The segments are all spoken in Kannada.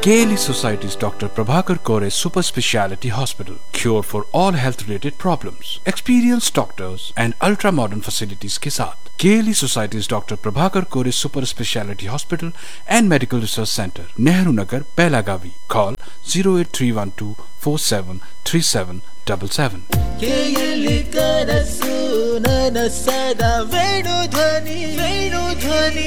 KLE Society's Dr. Prabhakar Kore Super Speciality Hospital. Cure for all health related problems. Experienced doctors and ultra modern facilities के साथ KLE Society's Dr. Prabhakar Kore Super Speciality Hospital and Medical Research Center, Nehru Nagar, Pelagavi. Call 08312 473777. ಕೇಯಲಿ ಕನಸು ನನಸದ ವೇಣು ಧ್ವನಿ ವೇಣು ಧ್ವನಿ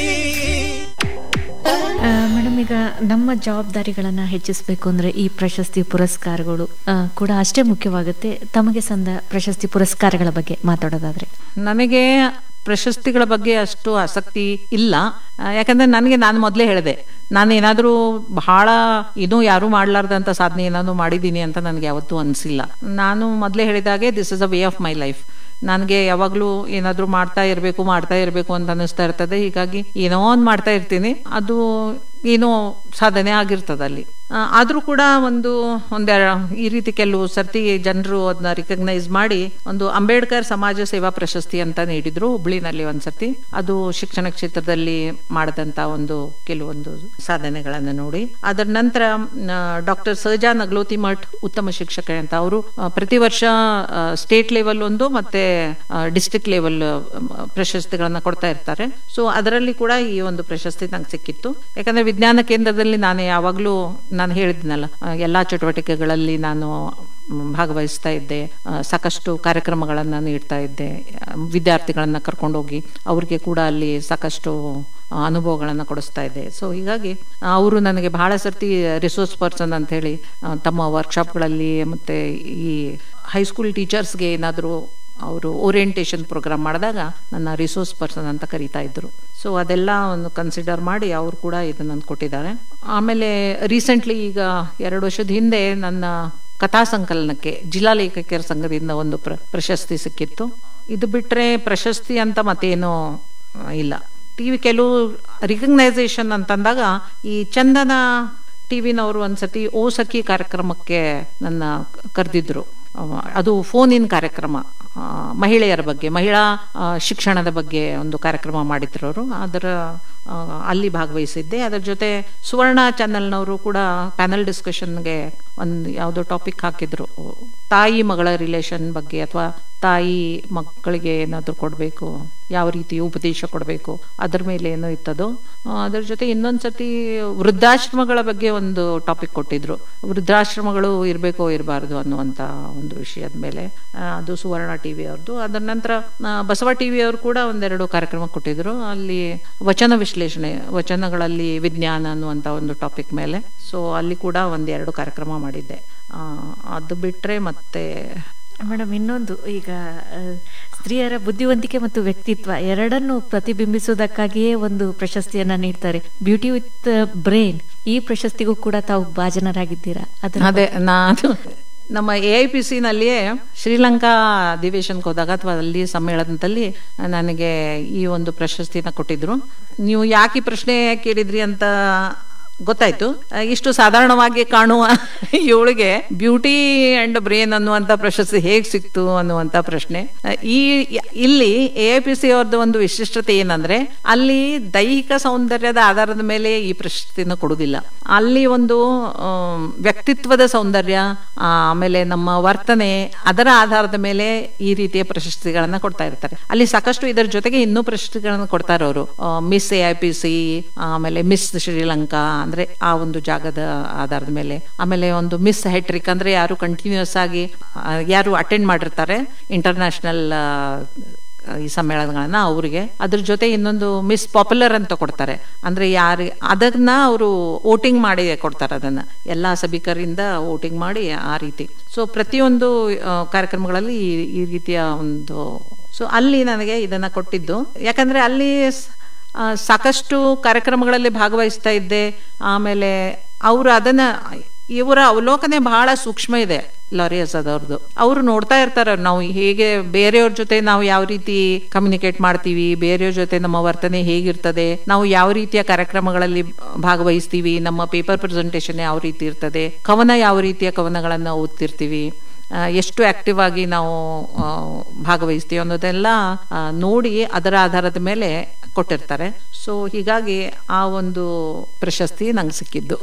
ಮೇಡಮ್ ಈಗ ನಮ್ಮ ಜವಾಬ್ದಾರಿಗಳನ್ನು ಹೆಚ್ಚಿಸಬೇಕು ಅಂದರೆ ಈ ಪ್ರಶಸ್ತಿ ಪುರಸ್ಕಾರಗಳು ಆ, ಕೂಡ ಅಷ್ಟೇ ಮುಖ್ಯವಾಗುತ್ತೆ ತಮಗೆ ಸಂದ ಪ್ರಶಸ್ತಿ ಪುರಸ್ಕಾರಗಳ ಬಗ್ಗೆ ಮಾತಾಡೋದಾದ್ರೆ ನನಗೆ ಪ್ರಶಸ್ತಿಗಳ ಬಗ್ಗೆ ಅಷ್ಟು ಆಸಕ್ತಿ ಇಲ್ಲ ಆ, ಯಾಕಂದ್ರೆ ನನಗೆ ನಾನು ಮೊದಲೇ ಹೇಳಿದೆ ನಾನು ಏನಾದರೂ ಬಹಳ ಇನ್ನೂ ಯಾರೂ ಮಾಡಲಾರ್ದಂಥ ಸಾಧನೆ ಏನಾದರೂ ಮಾಡಿದ್ದೀನಿ ಅಂತ ನನಗೆ ಯಾವತ್ತೂ ಅನಿಸಿಲ್ಲ ನಾನು ಮೊದಲೇ ಹೇಳಿದಾಗೆ this is a way of my life ನನಗೆ ಯಾವಾಗಲೂ ಏನಾದರೂ ಮಾಡ್ತಾ ಇರಬೇಕು ಮಾಡ್ತಾ ಇರಬೇಕು ಅಂತ ಅನ್ನಿಸ್ತಾ ಇರ್ತದೆ ಹೀಗಾಗಿ ಏನೋ ಒಂದು ಮಾಡ್ತಾ ಇರ್ತೀನಿ ಅದು ಏನೋ ಸಾಧನೆ ಆಗಿರ್ತದೆ ಅಲ್ಲಿ ಆದರೂ ಕೂಡ ಒಂದು ಒಂದೆರ ಈ ರೀತಿ ಕೆಲವು ಸರ್ತಿ ಜನರು ಅದನ್ನ ರಿಕಗ್ನೈಸ್ ಮಾಡಿ ಒಂದು ಅಂಬೇಡ್ಕರ್ ಸಮಾಜ ಸೇವಾ ಪ್ರಶಸ್ತಿ ಅಂತ ನೀಡಿದ್ರು ಹುಬ್ಳಿನಲ್ಲಿ ಒಂದ್ಸರ್ತಿ ಅದು ಶಿಕ್ಷಣ ಕ್ಷೇತ್ರದಲ್ಲಿ ಮಾಡಿದಂತ ಒಂದು ಕೆಲವೊಂದು ಸಾಧನೆಗಳನ್ನು ನೋಡಿ ಅದರ ನಂತರ ಡಾಕ್ಟರ್ ಸಹಜಾ ನಗ್ಲೋತಿ ಮಠ್ ಉತ್ತಮ ಶಿಕ್ಷಕ ಅಂತ ಅವರು ಪ್ರತಿ ವರ್ಷ ಸ್ಟೇಟ್ ಲೆವೆಲ್ ಒಂದು ಮತ್ತೆ ಡಿಸ್ಟ್ರಿಕ್ಟ್ ಲೆವೆಲ್ ಪ್ರಶಸ್ತಿಗಳನ್ನ ಕೊಡ್ತಾ ಇರ್ತಾರೆ ಸೊ ಅದರಲ್ಲಿ ಕೂಡ ಈ ಒಂದು ಪ್ರಶಸ್ತಿ ನಂಗೆ ಸಿಕ್ಕಿತ್ತು ಯಾಕಂದ್ರೆ ವಿಜ್ಞಾನ ಕೇಂದ್ರದಲ್ಲಿ ನಾನು ಯಾವಾಗಲೂ ನಾನು ಹೇಳಿದ್ನಲ್ಲ ಆ, ಎಲ್ಲಾ ಚಟುವಟಿಕೆಗಳಲ್ಲಿ ನಾನು ಮ್, ಭಾಗವಹಿಸ್ತಾ ಇದ್ದೆ ಆ, ಸಾಕಷ್ಟು ಕಾರ್ಯಕ್ರಮಗಳನ್ನು ನೀಡ್ತಾ ಇದ್ದೆ ಆ, ವಿದ್ಯಾರ್ಥಿಗಳನ್ನ ಕರ್ಕೊಂಡೋಗಿ ಅವ್ರಿಗೆ ಕೂಡ ಅಲ್ಲಿ ಸಾಕಷ್ಟು ಅನುಭವಗಳನ್ನು ಕೊಡಿಸ್ತಾ ಇದ್ದೆ ಸೊ ಹೀಗಾಗಿ ಅವರು ನನಗೆ ಬಹಳ ಸರ್ತಿ ರಿಸೋರ್ಸ್ ಪರ್ಸನ್ ಅಂತ ಹೇಳಿ ಆ, ತಮ್ಮ ವರ್ಕ್ಶಾಪ್ಗಳಲ್ಲಿ ಮತ್ತೆ ಈ ಹೈಸ್ಕೂಲ್ ಟೀಚರ್ಸ್ಗೆ ಏನಾದರೂ ಅವರು ಓರಿಯೆಂಟೇಷನ್ ಪ್ರೋಗ್ರಾಮ್ ಮಾಡಿದಾಗ ನನ್ನ ರಿಸೋರ್ಸ್ ಪರ್ಸನ್ ಅಂತ ಕರೀತಾ ಇದ್ರು ಸೊ ಅದೆಲ್ಲ ಒಂದು ಕನ್ಸಿಡರ್ ಮಾಡಿ ಅವರು ಕೂಡ ಇದನ್ನು ನನಗೆ ಕೊಟ್ಟಿದ್ದಾರೆ ಆಮೇಲೆ ರೀಸೆಂಟ್ಲಿ ಈಗ ಎರಡು ವರ್ಷದ ಹಿಂದೆ ನನ್ನ ಕಥಾ ಸಂಕಲನಕ್ಕೆ ಜಿಲ್ಲಾ ಲೇಖಕಿಯರ ಸಂಘದಿಂದ ಒಂದು ಪ್ರ ಪ್ರಶಸ್ತಿ ಸಿಕ್ಕಿತ್ತು ಇದು ಬಿಟ್ಟರೆ ಪ್ರಶಸ್ತಿ ಅಂತ ಮತ್ತೇನು ಆ, ಇಲ್ಲ ಟಿ ವಿ ಕೆಲವು ರಿಕಗ್ನೈಸೇಷನ್ ಅಂತಂದಾಗ ಈ ಚಂದನ ಟಿ ವಿನವರು ಒಂದ್ಸತಿ ಓ ಸಖಿ ಕಾರ್ಯಕ್ರಮಕ್ಕೆ ನನ್ನ ಕರೆದಿದ್ರು ಅದು ಫೋನ್ ಇನ್ ಕಾರ್ಯಕ್ರಮ ಆ, ಮಹಿಳೆಯರ ಬಗ್ಗೆ ಮಹಿಳಾ ಆ, ಶಿಕ್ಷಣದ ಬಗ್ಗೆ ಒಂದು ಕಾರ್ಯಕ್ರಮ ಮಾಡಿದ್ರು ಅವರು ಅದರ ಆ, ಅಲ್ಲಿ ಭಾಗವಹಿಸಿದ್ದೆ ಅದರ ಜೊತೆ ಸುವರ್ಣ ಚಾನೆಲ್ನವರು ಕೂಡ ಪ್ಯಾನಲ್ ಡಿಸ್ಕಷನ್ಗೆ ಒಂದು ಯಾವುದೋ ಟಾಪಿಕ್ ಹಾಕಿದ್ರು ತಾಯಿ ಮಗಳ ರಿಲೇಷನ್ ಬಗ್ಗೆ ಅಥವಾ ತಾಯಿ ಮಕ್ಕಳಿಗೆ ಏನಾದರೂ ಕೊಡಬೇಕು ಯಾವ ರೀತಿ ಉಪದೇಶ ಕೊಡಬೇಕು ಅದ್ರ ಮೇಲೆ ಏನೋ ಇತ್ತದು ಆ, ಅದ್ರ ಜೊತೆ ಇನ್ನೊಂದು ಸತಿ ವೃದ್ಧಾಶ್ರಮಗಳ ಬಗ್ಗೆ ಒಂದು ಟಾಪಿಕ್ ಕೊಟ್ಟಿದ್ರು ವೃದ್ಧಾಶ್ರಮಗಳು ಇರಬೇಕೋ ಇರಬಾರ್ದು ಅನ್ನುವಂಥ ಒಂದು ವಿಷಯದ ಮೇಲೆ ಆ, ಅದು ಸುವರ್ಣ ಟಿ ವಿ ಅವ್ರದ್ದು ಅದರ ನಂತರ ಆ, ಬಸವ ಟಿ ವಿ ಅವರು ಕೂಡ ಒಂದೆರಡು ಕಾರ್ಯಕ್ರಮ ಕೊಟ್ಟಿದ್ರು ಅಲ್ಲಿ ವಚನ ವಿಶ್ಲೇಷಣೆ ವಚನಗಳಲ್ಲಿ ವಿಜ್ಞಾನ ಅನ್ನುವಂಥ ಒಂದು ಟಾಪಿಕ್ ಮೇಲೆ ಸೊ ಅಲ್ಲಿ ಕೂಡ ಒಂದೆರಡು ಕಾರ್ಯಕ್ರಮ ಮಾಡಿದ್ದೆ ಆ, ಅದು ಬಿಟ್ಟರೆ ಮತ್ತೆ ಮೇಡಮ್ ಇನ್ನೊಂದು ಈಗ ಆ, ಸ್ತ್ರೀಯರ ಬುದ್ಧಿವಂತಿಕೆ ಮತ್ತು ವ್ಯಕ್ತಿತ್ವ ಎರಡನ್ನು ಪ್ರತಿಬಿಂಬಿಸುವುದಕ್ಕಾಗಿಯೇ ಒಂದು ಪ್ರಶಸ್ತಿಯನ್ನ ನೀಡ್ತಾರೆ ಬ್ಯೂಟಿ ವಿತ್ ಬ್ರೈನ್ ಈ ಪ್ರಶಸ್ತಿಗೂ ಕೂಡ ತಾವು ಭಾಜನರಾಗಿದ್ದೀರಾ ಅದರ ಅದೇ ನಾನು ನಮ್ಮ ಎ ಐ ಪಿ ಸಿನಲ್ಲಿಯೇ ಶ್ರೀಲಂಕಾ ಅಧಿವೇಶನಕ್ಕೆ ಹೋದಾಗ ಅಥವಾ ಅಲ್ಲಿ ಸಮ್ಮೇಳನದಲ್ಲಿ ನನಗೆ ಈ ಒಂದು ಪ್ರಶಸ್ತಿನ ಕೊಟ್ಟಿದ್ರು ನೀವು ಯಾಕೆ ಈ ಪ್ರಶ್ನೆ ಕೇಳಿದ್ರಿ ಅಂತ ಗೊತ್ತಾಯ್ತು ಆ, ಇಷ್ಟು ಸಾಧಾರಣವಾಗಿ ಕಾಣುವ ಇವಳಿಗೆ ಬ್ಯೂಟಿ ಅಂಡ್ ಬ್ರೇನ್ ಅನ್ನುವಂಥ ಪ್ರಶಸ್ತಿ ಹೇಗೆ ಸಿಕ್ತು ಅನ್ನುವಂಥ ಪ್ರಶ್ನೆ ಆ, ಈ ಇಲ್ಲಿ ಎ ಐ ಪಿ ಸಿ ಅವ್ರದ್ದು ಒಂದು ವಿಶಿಷ್ಟತೆ ಏನಂದ್ರೆ ಅಲ್ಲಿ ದೈಹಿಕ ಸೌಂದರ್ಯದ ಆಧಾರದ ಮೇಲೆ ಈ ಪ್ರಶಸ್ತಿನ ಕೊಡುವುದಿಲ್ಲ ಅಲ್ಲಿ ಒಂದು ಆಮ್, ವ್ಯಕ್ತಿತ್ವದ ಸೌಂದರ್ಯ ಆ, ಆಮೇಲೆ ನಮ್ಮ ವರ್ತನೆ ಅದರ ಆಧಾರದ ಮೇಲೆ ಈ ರೀತಿಯ ಪ್ರಶಸ್ತಿಗಳನ್ನ ಕೊಡ್ತಾ ಇರ್ತಾರೆ ಅಲ್ಲಿ ಸಾಕಷ್ಟು ಇದರ ಜೊತೆಗೆ ಇನ್ನೂ ಪ್ರಶಸ್ತಿಗಳನ್ನು ಕೊಡ್ತಾರೆ ಅವರು Miss A I P C ಆಮೇಲೆ ಮಿಸ್ ಶ್ರೀಲಂಕಾ ಅಂದ್ರೆ ಆ ಒಂದು ಜಾಗದ ಆಧಾರದ ಮೇಲೆ ಆಮೇಲೆ ಒಂದು ಮಿಸ್ ಹೆಟ್ರಿಕ್ ಅಂದ್ರೆ ಯಾರು ಕಂಟಿನ್ಯೂಸ್ ಆಗಿ ಆ, ಯಾರು ಅಟೆಂಡ್ ಮಾಡಿರ್ತಾರೆ ಇಂಟರ್ನ್ಯಾಷನಲ್ ಈ ಸಮ್ಮೇಳನಗಳನ್ನ ಅವರಿಗೆ ಅದ್ರ ಜೊತೆ ಇನ್ನೊಂದು ಮಿಸ್ ಪಾಪ್ಯುಲರ್ ಅಂತ ಕೊಡ್ತಾರೆ ಅಂದ್ರೆ ಯಾರು ಅದನ್ನ ಅವರು ವೋಟಿಂಗ್ ಮಾಡಿ ಕೊಡ್ತಾರೆ ಅದನ್ನ ಎಲ್ಲಾ ಸಭಿಕರಿಂದ ವೋಟಿಂಗ್ ಮಾಡಿ ಆ ರೀತಿ ಸೊ ಪ್ರತಿಯೊಂದು ಆ, ಕಾರ್ಯಕ್ರಮಗಳಲ್ಲಿ ಈ- ಈ ರೀತಿಯ ಒಂದು ಸೊ ಅಲ್ಲಿ ನನಗೆ ಇದನ್ನ ಕೊಟ್ಟಿದ್ದು ಯಾಕಂದ್ರೆ ಅಲ್ಲಿ ಸ್- ಆ, ಸಾಕಷ್ಟು ಕಾರ್ಯಕ್ರಮಗಳಲ್ಲಿ ಭಾಗವಹಿಸ್ತಾ ಇದ್ದೆ ಆಮೇಲೆ ಅವರು ಅದನ್ನ ಇವರ ಅವಲೋಕನೆ ಬಹಳ ಸೂಕ್ಷ್ಮ ಇದೆ ಲಾರಿಯಸ್ ಅದವ್ರದ್ದು ಅವರು ನೋಡ್ತಾ ಇರ್ತಾರೆ ನಾವು ಹೇಗೆ ಬೇರೆಯವ್ರ ಜೊತೆ ನಾವು ಯಾವ ರೀತಿ ಕಮ್ಯುನಿಕೇಟ್ ಮಾಡ್ತೀವಿ ಬೇರೆಯವ್ರ ಜೊತೆ ನಮ್ಮ ವರ್ತನೆ ಹೇಗಿರ್ತದೆ ನಾವು ಯಾವ ರೀತಿಯ ಕಾರ್ಯಕ್ರಮಗಳಲ್ಲಿ ಭಾಗವಹಿಸ್ತೀವಿ ನಮ್ಮ ಪೇಪರ್ ಪ್ರೆಸೆಂಟೇಷನ್ ಯಾವ ರೀತಿ ಇರ್ತದೆ ಕವನ ಯಾವ ರೀತಿಯ ಕವನಗಳನ್ನು ಓದ್ತಿರ್ತೀವಿ ಆ, ಎಷ್ಟು ಆಕ್ಟಿವ್ ಆಗಿ ನಾವು ಆ, ಭಾಗವಹಿಸ್ತೀವಿ ಅನ್ನೋದೆಲ್ಲ ಆ, ನೋಡಿ ಅದರ ಆಧಾರದ ಮೇಲೆ ಕೊಟ್ಟಿರ್ತಾರೆ ಸೊ ಹೀಗಾಗಿ ಆ ಒಂದು ಪ್ರಶಸ್ತಿ ನಂಗೆ ಸಿಕ್ಕಿದ್ದು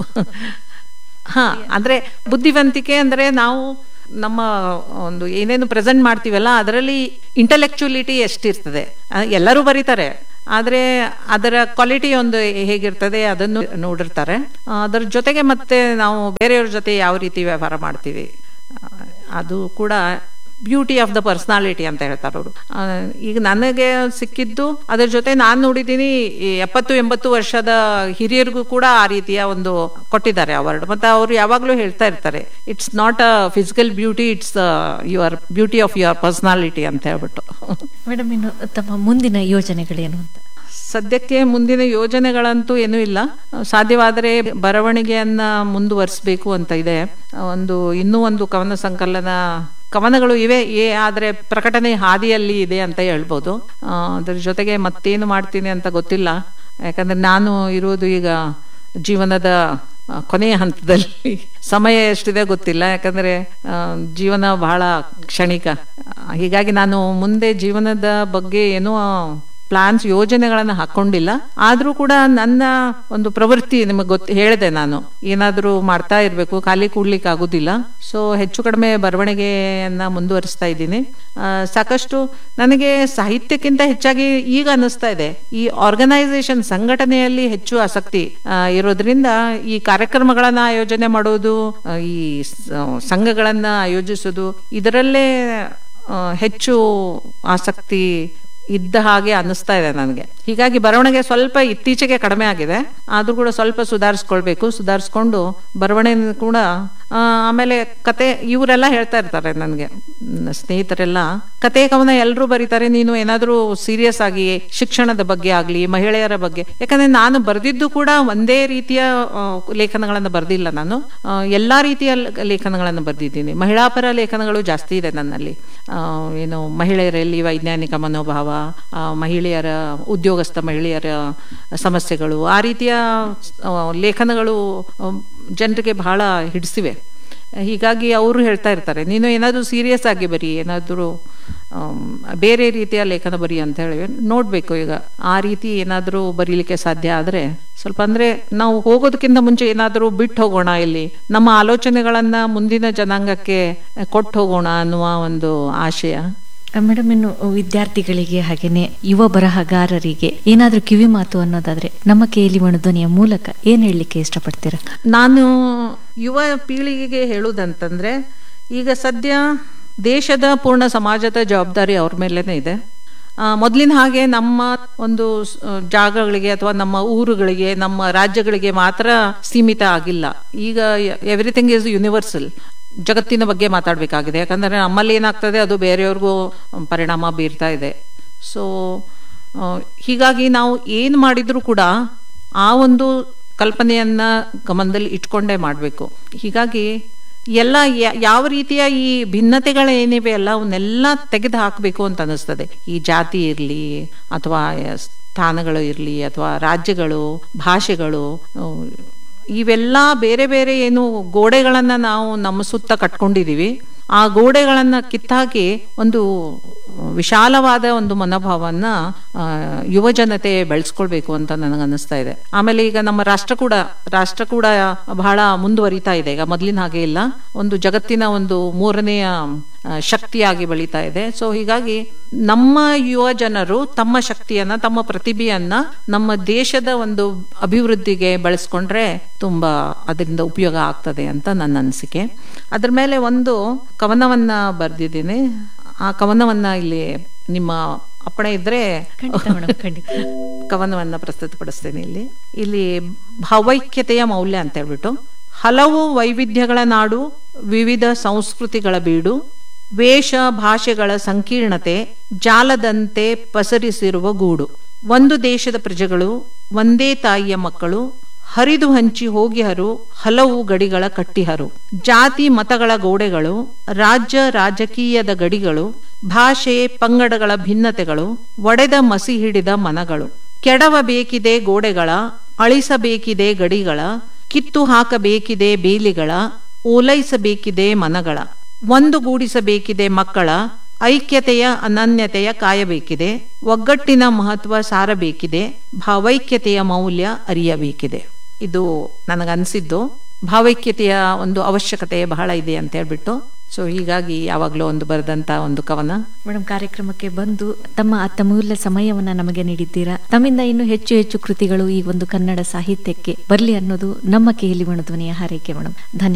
ಹಾ ಅಂದ್ರೆ ಬುದ್ಧಿವಂತಿಕೆ ಅಂದ್ರೆ ನಾವು ನಮ್ಮ ಒಂದು ಏನೇನು ಪ್ರೆಸೆಂಟ್ ಮಾಡ್ತೀವಲ್ಲ ಅದರಲ್ಲಿ ಇಂಟೆಲೆಕ್ಚುಲಿಟಿ ಎಷ್ಟಿರ್ತದೆ ಆ, ಎಲ್ಲರೂ ಬರೀತಾರೆ ಆದರೆ ಅದರ ಕ್ವಾಲಿಟಿ ಒಂದು ಹೇಗಿರ್ತದೆ ಅದನ್ನು ನೋಡಿರ್ತಾರೆ ಆ, ಅದರ ಜೊತೆಗೆ ಮತ್ತೆ ನಾವು ಬೇರೆಯವ್ರ ಜೊತೆ ಯಾವ ರೀತಿ ವ್ಯವಹಾರ ಮಾಡ್ತೀವಿ ಆ, ಅದು ಕೂಡ ಬ್ಯೂಟಿ ಆಫ್ ದ ಪರ್ಸನಾಲಿಟಿ ಅಂತ ಹೇಳ್ತಾರೆ ಅವರು ಈಗ ನನಗೆ ಸಿಕ್ಕಿದ್ದು ಅದರ ಜೊತೆ ನಾನು ನೋಡಿದ್ದೀನಿ ಈ ಎಪ್ಪತ್ತು ಎಂಬತ್ತು ವರ್ಷದ ಹಿರಿಯರಿಗೂ ಕೂಡ ಆ ರೀತಿಯ ಒಂದು ಕೊಟ್ಟಿದ್ದಾರೆ ಅವಾರ್ಡ್ ಮತ್ತೆ ಅವರು ಯಾವಾಗಲೂ ಹೇಳ್ತಾ ಇರ್ತಾರೆ it's not a physical beauty it's your beauty of your personality ಅಂತ ಹೇಳ್ಬಿಟ್ಟು ಮೇಡಮ್ ಇನ್ನು ತಮ್ಮ ಮುಂದಿನ ಯೋಜನೆಗಳೇನು ಅಂತ ಸದ್ಯಕ್ಕೆ ಮುಂದಿನ ಯೋಜನೆಗಳಂತೂ ಏನೂ ಇಲ್ಲ ಸಾಧ್ಯವಾದರೆ ಬರವಣಿಗೆಯನ್ನ ಮುಂದುವರಿಸಬೇಕು ಅಂತ ಇದೆ ಒಂದು ಇನ್ನೂ ಒಂದು ಕವನ ಸಂಕಲನ ಕವನಗಳು ಇವೆ ಏ ಆದರೆ ಪ್ರಕಟಣೆ ಹಾದಿಯಲ್ಲಿ ಇದೆ ಅಂತ ಹೇಳ್ಬೋದು ಆ, ಅದ್ರ ಜೊತೆಗೆ ಮತ್ತೇನು ಮಾಡ್ತೀನಿ ಅಂತ ಗೊತ್ತಿಲ್ಲ ಯಾಕಂದ್ರೆ ನಾನು ಇರೋದು ಈಗ ಜೀವನದ ಆ, ಕೊನೆಯ ಹಂತದಲ್ಲಿ ಸಮಯ ಎಷ್ಟಿದೆ ಗೊತ್ತಿಲ್ಲ ಯಾಕಂದ್ರೆ ಆ, ಜೀವನ ಬಹಳ ಕ್ಷಣಿಕ ಆ, ಹೀಗಾಗಿ ನಾನು ಮುಂದೆ ಜೀವನದ ಬಗ್ಗೆ ಏನೂ ಪ್ಲಾನ್ಸ್ ಯೋಜನೆಗಳನ್ನ ಹಾಕೊಂಡಿಲ್ಲ ಆದ್ರೂ ಕೂಡ ನನ್ನ ಒಂದು ಪ್ರವೃತ್ತಿ ನಿಮಗೆ ಗೊತ್ತು ಹೇಳಿದೆ ನಾನು ಏನಾದ್ರೂ ಮಾಡ್ತಾ ಇರಬೇಕು ಖಾಲಿ ಕೂಡ್ಲಿಕ್ಕೆ ಆಗುದಿಲ್ಲ ಸೊ ಹೆಚ್ಚು ಕಡಿಮೆ ಬರವಣಿಗೆಯನ್ನ ಮುಂದುವರಿಸ್ತಾ ಇದ್ದೀನಿ ಆ, ಸಾಕಷ್ಟು ನನಗೆ ಸಾಹಿತ್ಯಕ್ಕಿಂತ ಹೆಚ್ಚಾಗಿ ಈಗ ಅನ್ನಿಸ್ತಾ ಇದೆ ಈ ಆರ್ಗನೈಸೇಷನ್ ಸಂಘಟನೆಯಲ್ಲಿ ಹೆಚ್ಚು ಆಸಕ್ತಿ ಆ, ಇರೋದ್ರಿಂದ ಈ ಕಾರ್ಯಕ್ರಮಗಳನ್ನ ಆಯೋಜನೆ ಮಾಡೋದು ಆ, ಈ ಸ- ಸಂಘಗಳನ್ನ ಆಯೋಜಿಸೋದು ಇದರಲ್ಲೇ ಆ, ಹೆಚ್ಚು ಆಸಕ್ತಿ ಇದ್ದ ಹಾಗೆ ಅನ್ನಿಸ್ತಾ ಇದೆ ನನಗೆ ಹೀಗಾಗಿ ಬರವಣಿಗೆ ಸ್ವಲ್ಪ ಇತ್ತೀಚೆಗೆ ಕಡಿಮೆ ಆಗಿದೆ ಆದ್ರೂ ಕೂಡ ಸ್ವಲ್ಪ ಸುಧಾರಿಸ್ಕೊಳ್ಬೇಕು ಸುಧಾರಿಸ್ಕೊಂಡು ಬರವಣಿಗೆ ಕೂಡ ಆ, ಆಮೇಲೆ ಕತೆ ಇವರೆಲ್ಲ ಹೇಳ್ತಾ ಇರ್ತಾರೆ ನನಗೆ ಸ್ನೇಹಿತರೆಲ್ಲ ಕತೆ ಕವನ ಎಲ್ಲರೂ ಬರೀತಾರೆ ನೀನು ಏನಾದರೂ ಸೀರಿಯಸ್ ಆಗಿ ಶಿಕ್ಷಣದ ಬಗ್ಗೆ ಆಗಲಿ ಮಹಿಳೆಯರ ಬಗ್ಗೆ ಯಾಕಂದ್ರೆ ನಾನು ಬರೆದಿದ್ದು ಕೂಡ ಒಂದೇ ರೀತಿಯ ಆ, ಲೇಖನಗಳನ್ನು ಬರೆದಿಲ್ಲ ನಾನು ಆ, ಎಲ್ಲಾ ರೀತಿಯ ಲ- ಲೇಖನಗಳನ್ನು ಬರೆದಿದ್ದೀನಿ ಮಹಿಳಾಪರ ಲೇಖನಗಳು ಜಾಸ್ತಿ ಇದೆ ನನ್ನಲ್ಲಿ ಆ, ಏನು ಮಹಿಳೆಯರಲ್ಲಿ ವೈಜ್ಞಾನಿಕ ಮನೋಭಾವ ಆ, ಮಹಿಳೆಯರ ಉದ್ಯೋಗಸ್ಥ ಮಹಿಳೆಯರ ಸಮಸ್ಯೆಗಳು ಆ ರೀತಿಯ ಆ, ಲೇಖನಗಳು ಜನರಿಗೆ ಬಹಳ ಹಿಡಿಸಿವೆ ಹೀಗಾಗಿ ಅವರು ಹೇಳ್ತಾ ಇರ್ತಾರೆ ನೀನು ಏನಾದರೂ ಸೀರಿಯಸ್ ಆಗಿ ಬರಿ ಏನಾದರೂ ಆಮ್, ಬೇರೆ ರೀತಿಯ ಲೇಖನ ಬರಿ ಅಂತ ಹೇಳಿ ನೋಡಬೇಕು ಈಗ ಆ ರೀತಿ ಏನಾದರೂ ಬರೀಲಿಕ್ಕೆ ಸಾಧ್ಯ ಆದರೆ ಸ್ವಲ್ಪ ಅಂದರೆ ನಾವು ಹೋಗೋದಕ್ಕಿಂತ ಮುಂಚೆ ಏನಾದರೂ ಬಿಟ್ಟು ಹೋಗೋಣ ಇಲ್ಲಿ ನಮ್ಮ ಆಲೋಚನೆಗಳನ್ನು ಮುಂದಿನ ಜನಾಂಗಕ್ಕೆ ಕೊಟ್ಟು ಹೋಗೋಣ ಅನ್ನುವ ಒಂದು ಆಶಯ ಮೇಡಮ್ ಇನ್ನು ವಿದ್ಯಾರ್ಥಿಗಳಿಗೆ ಹಾಗೇನೆ ಯುವ ಬರಹಗಾರರಿಗೆ ಏನಾದ್ರೂ ಕಿವಿ ಮಾತು ಅನ್ನೋದಾದ್ರೆ ನಮ್ಮ ಕೇಳಿ ಧ್ವನಿಯ ಮೂಲಕ ಏನ್ ಹೇಳಲಿಕ್ಕೆ ಇಷ್ಟಪಡ್ತೀರಾ ನಾನು ಯುವ ಪೀಳಿಗೆಗೆ ಹೇಳುವುದಂತಂದ್ರೆ ಈಗ ಸದ್ಯ ದೇಶದ ಪೂರ್ಣ ಸಮಾಜದ ಜವಾಬ್ದಾರಿ ಅವ್ರ ಮೇಲೇನೆ ಇದೆ ಆ, ಮೊದಲಿನ ಹಾಗೆ ನಮ್ಮ ಒಂದು ಸ್- ಜಾಗಗಳಿಗೆ ಅಥವಾ ನಮ್ಮ ಊರುಗಳಿಗೆ ನಮ್ಮ ರಾಜ್ಯಗಳಿಗೆ ಮಾತ್ರ ಸೀಮಿತ ಆಗಿಲ್ಲ ಈಗ ಎವ್ರಿಥಿಂಗ್ ಈಸ್ ಯೂನಿವರ್ಸಲ್ ಜಗತ್ತಿನ ಬಗ್ಗೆ ಮಾತಾಡಬೇಕಾಗಿದೆ ಯಾಕಂದರೆ ನಮ್ಮಲ್ಲಿ ಏನಾಗ್ತದೆ ಅದು ಬೇರೆಯವ್ರಿಗೂ ಪರಿಣಾಮ ಬೀರ್ತಾ ಇದೆ ಸೊ ಹೀಗಾಗಿ ನಾವು ಏನು ಮಾಡಿದರೂ ಕೂಡ ಆ ಒಂದು ಕಲ್ಪನೆಯನ್ನ ಗಮನದಲ್ಲಿ ಇಟ್ಕೊಂಡೇ ಮಾಡಬೇಕು ಹೀಗಾಗಿ ಎಲ್ಲ ಯ- ಯಾವ ರೀತಿಯ ಈ ಭಿನ್ನತೆಗಳೇನಿವೆ ಅಲ್ಲ ಅವನ್ನೆಲ್ಲ ತೆಗೆದು ಹಾಕಬೇಕು ಅಂತ ಅನಿಸ್ತದೆ ಈ ಜಾತಿ ಇರಲಿ ಅಥವಾ ಸ್ಥಾನಗಳು ಇರಲಿ ಅಥವಾ ರಾಜ್ಯಗಳು ಭಾಷೆಗಳು ಅಹ್, ಇವೆಲ್ಲ ಬೇರೆ ಬೇರೆ ಏನು ಗೋಡೆಗಳನ್ನ ನಾವು ನಮ್ಮ ಸುತ್ತ ಕಟ್ಕೊಂಡಿದೀವಿ ಆ ಗೋಡೆಗಳನ್ನ ಕಿತ್ತಾಕಿ ಒಂದು ವಿಶಾಲವಾದ ಒಂದು ಮನೋಭಾವನ್ನ ಆ, ಯುವ ಜನತೆ ಬೆಳೆಸ್ಕೊಳ್ಬೇಕು ಅಂತ ನನಗನ್ನಿಸ್ತಾ ಇದೆ ಆಮೇಲೆ ಈಗ ನಮ್ಮ ರಾಷ್ಟ್ರ ಕೂಡ ರಾಷ್ಟ್ರ ಕೂಡ ಬಹಳ ಮುಂದುವರಿತಾ ಇದೆ ಈಗ ಮೊದಲಿನ ಹಾಗೆ ಇಲ್ಲ ಒಂದು ಜಗತ್ತಿನ ಒಂದು ಮೂರನೆಯ ಆ, ಶಕ್ತಿಯಾಗಿ ಬೆಳೀತಾ ಇದೆ ಸೊ ಹೀಗಾಗಿ ನಮ್ಮ ಯುವ ಜನರು ತಮ್ಮ ಶಕ್ತಿಯನ್ನ ತಮ್ಮ ಪ್ರತಿಭೆಯನ್ನ ನಮ್ಮ ದೇಶದ ಒಂದು ಅಭಿವೃದ್ಧಿಗೆ ಬಳಸ್ಕೊಂಡ್ರೆ ತುಂಬಾ ಅದರಿಂದ ಉಪಯೋಗ ಆಗ್ತದೆ ಅಂತ ನನ್ನ ಅನಿಸಿಕೆ ಅದ್ರ ಮೇಲೆ ಒಂದು ಕವನವನ್ನ ಬರೆದಿದ್ದೀನಿ ಆ ಕವನವನ್ನ ಇಲ್ಲಿ ನಿಮ್ಮ ಅಪ್ಪಣೆ ಇದ್ರೆ ಖಂಡಿತ ಮೇಡಮ್ ಖಂಡಿತ ಕವನವನ್ನ ಪ್ರಸ್ತುತಪಡಿಸ್ತೇನೆ ಇಲ್ಲಿ ಇಲ್ಲಿ ಭಾವೈಕ್ಯತೆಯ ಮೌಲ್ಯ ಅಂತ ಹೇಳ್ಬಿಟ್ಟು ಹಲವು ವೈವಿಧ್ಯಗಳ ನಾಡು ವಿವಿಧ ಸಂಸ್ಕೃತಿಗಳ ಬೀಡು ವೇಷ ಭಾಷೆಗಳ ಸಂಕೀರ್ಣತೆ ಜಾಲದಂತೆ ಪಸರಿಸಿರುವ ಗೂಡು ಒಂದು ದೇಶದ ಪ್ರಜೆಗಳು ಒಂದೇ ತಾಯಿಯ ಮಕ್ಕಳು ಹರಿದು ಹಂಚಿ ಹೋಗಿಹರು ಹಲವು ಗಡಿಗಳ ಕಟ್ಟಿಹರು ಜಾತಿ ಮತಗಳ ಗೋಡೆಗಳು ರಾಜ್ಯ ರಾಜಕೀಯದ ಗಡಿಗಳು ಭಾಷೆ ಪಂಗಡಗಳ ಭಿನ್ನತೆಗಳು ಒಡೆದ ಮಸಿ ಹಿಡಿದ ಮನಗಳು ಕೆಡವಬೇಕಿದೆ ಗೋಡೆಗಳ ಅಳಿಸಬೇಕಿದೆ ಗಡಿಗಳ ಕಿತ್ತು ಹಾಕಬೇಕಿದೆ ಬೇಲಿಗಳ ಓಲೈಸಬೇಕಿದೆ ಮನಗಳ ಒಂದುಗೂಡಿಸಬೇಕಿದೆ ಮಕ್ಕಳ ಐಕ್ಯತೆಯ ಅನನ್ಯತೆಯ ಕಾಯಬೇಕಿದೆ ಒಗ್ಗಟ್ಟಿನ ಮಹತ್ವ ಸಾರಬೇಕಿದೆ ಭಾವೈಕ್ಯತೆಯ ಮೌಲ್ಯ ಅರಿಯಬೇಕಿದೆ ಇದು ನನಗನ್ಸಿದ್ದು ಭಾವೈಕ್ಯತೆಯ ಒಂದು ಅವಶ್ಯಕತೆ ಬಹಳ ಇದೆ ಅಂತ ಹೇಳ್ಬಿಟ್ಟು ಸೊ ಹೀಗಾಗಿ ಯಾವಾಗಲೂ ಒಂದು ಬರೆದಂತ ಒಂದು ಕವನ ಮೇಡಮ್ ಕಾರ್ಯಕ್ರಮಕ್ಕೆ ಬಂದು ತಮ್ಮ ಅತ್ಯಮೂಲ್ಯ ಸಮಯವನ್ನ ನಮಗೆ ನೀಡಿದ್ದೀರಾ ತಮ್ಮಿಂದ ಇನ್ನೂ ಹೆಚ್ಚು ಹೆಚ್ಚು ಕೃತಿಗಳು ಈ ಒಂದು ಕನ್ನಡ ಸಾಹಿತ್ಯಕ್ಕೆ ಬರಲಿ ಅನ್ನೋದು ನಮ್ಮ ಕೇಳಿ ಧ್ವನಿಯ ಹಾರೈಕೆ ಮೇಡಮ್ ಧನ್ಯವಾದ